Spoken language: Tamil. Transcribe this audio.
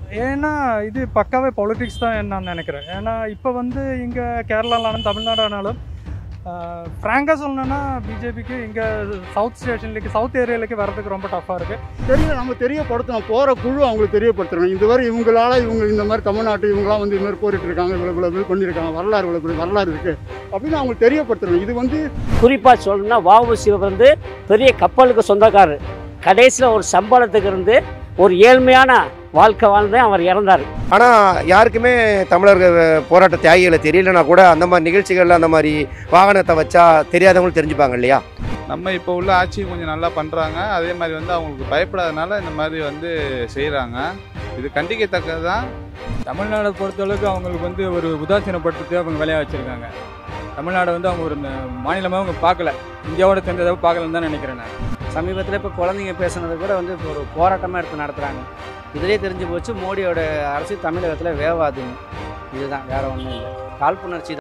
ஏன்னா இது பக்காவே பொலிட்டிக்ஸ் தான் நான் நினைக்கிறேன் ஏன்னா இப்போ வந்து இங்கே கேரளானாலும் தமிழ்நாடானாலும் ஃப்ராங்காக சொல்லணும்னா பிஜேபிக்கு இங்கே சவுத் ஸ்டேஷன்லேக்கு சவுத் ஏரியாவிலேக்கு வரதுக்கு ரொம்ப டஃப்பாக இருக்குது தெரிய நம்ம தெரியப்படுத்தணும் போகிற குழு அவங்களுக்கு தெரியப்படுத்தணும் இதுவரை இவங்களால இவங்க இந்த மாதிரி தமிழ்நாட்டு இவங்களாம் வந்து இந்த மாதிரி போரிட்டு இருக்காங்க இவ்வளோ இவ்வளோ இது பண்ணியிருக்காங்க வரலாறு இவ்வளோ பெரிய வரலாறு இருக்குது அப்படின்னு அவங்களுக்கு தெரியப்படுத்தணும் இது வந்து குறிப்பாக சொல்லணும்னா வாவுசி வந்து பெரிய கப்பலுக்கு சொந்தக்காரர் கடைசியில் ஒரு சம்பளத்துக்கு இருந்து ஒரு ஏழ்மையான வாழ்க்கை வாழ்ந்து அவர் இறந்தார் ஆனால் யாருக்குமே தமிழர்கள் போராட்ட தியாகிகளை தெரியலனா கூட அந்த மாதிரி நிகழ்ச்சிகளில் அந்த மாதிரி வாகனத்தை வச்சா தெரியாதவங்களும் தெரிஞ்சுப்பாங்க இல்லையா நம்ம இப்போ உள்ள ஆட்சி கொஞ்சம் நல்லா பண்ணுறாங்க அதே மாதிரி வந்து அவங்களுக்கு பயப்படாதனால இந்த மாதிரி வந்து செய்கிறாங்க இது கண்டிக்கத்தக்கது தான் தமிழ்நாடை பொறுத்தளவுக்கு அவங்களுக்கு வந்து ஒரு உதாசீனப்படுத்தி அவங்க வேலையாக வச்சுருக்காங்க தமிழ்நாடு வந்து அவங்க ஒரு மாநிலமாக அவங்க பார்க்கல இந்தியாவோட சேர்ந்ததாக பார்க்கலன்னு தான் நினைக்கிறேன் நான் சமீபத்தில் இப்போ குழந்தைங்க பேசுனது கூட வந்து இப்போ ஒரு போராட்டமாக எடுத்து நடத்துகிறாங்க இதிலே தெரிஞ்சு போச்சு மோடியோட அரசு தமிழகத்தில் வேவாதுன்னு இதுதான் வேற ஒன்றும் இல்லை காழ்ப்புணர்ச்சி